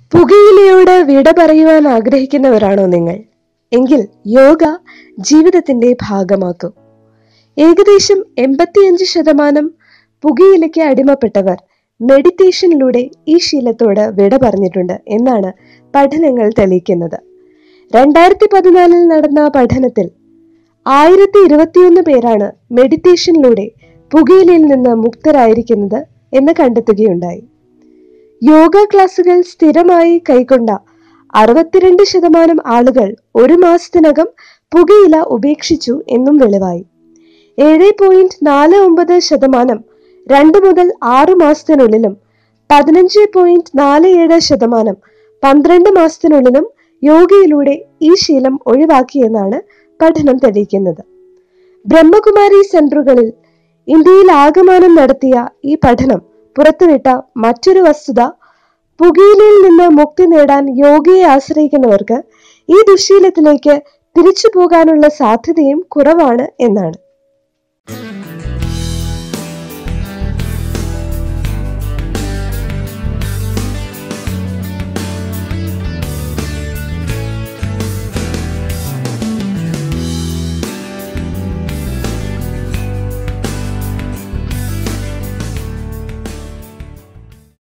പുകയിലയോട് വിട പറയുവാൻ ആഗ്രഹിക്കുന്നവരാണോ നിങ്ങൾ എങ്കിൽ യോഗ ജീവിതത്തിന്റെ ഭാഗമാക്കൂ ഏകദേശം എൺപത്തിയഞ്ച് ശതമാനം പുകയിലയ്ക്ക് അടിമപ്പെട്ടവർ മെഡിറ്റേഷനിലൂടെ ഈ ശീലത്തോട് വിട പറഞ്ഞിട്ടുണ്ട് എന്നാണ് പഠനങ്ങൾ തെളിയിക്കുന്നത് രണ്ടായിരത്തി പതിനാലിൽ നടന്ന പഠനത്തിൽ ആയിരത്തി ഇരുപത്തിയൊന്ന് പേരാണ് മെഡിറ്റേഷനിലൂടെ പുകയിലയിൽ നിന്ന് മുക്തരായിരിക്കുന്നത് എന്ന് കണ്ടെത്തുകയുണ്ടായി യോഗ ക്ലാസുകൾ സ്ഥിരമായി കൈക്കൊണ്ട അറുപത്തിരണ്ട് ശതമാനം ആളുകൾ ഒരു മാസത്തിനകം പുകയില ഉപേക്ഷിച്ചു എന്നും വെളിവായി ഏഴ് പോയിന്റ് നാല് ഒമ്പത് ശതമാനം രണ്ട് മുതൽ ആറ് മാസത്തിനുള്ളിലും പതിനഞ്ച് പോയിന്റ് നാല് ഏഴ് ശതമാനം പന്ത്രണ്ട് മാസത്തിനുള്ളിലും യോഗയിലൂടെ ഈ ശീലം ഒഴിവാക്കിയെന്നാണ് പഠനം തെളിയിക്കുന്നത് ബ്രഹ്മകുമാരി സെന്ററുകളിൽ ഇന്ത്യയിൽ ആകമാനം നടത്തിയ ഈ പഠനം പുറത്തുവിട്ട മറ്റൊരു വസ്തുത പുകയിലയിൽ നിന്ന് മുക്തി നേടാൻ യോഗയെ ആശ്രയിക്കുന്നവർക്ക് ഈ ദുശീലത്തിലേക്ക് തിരിച്ചു പോകാനുള്ള സാധ്യതയും കുറവാണ് എന്നാണ്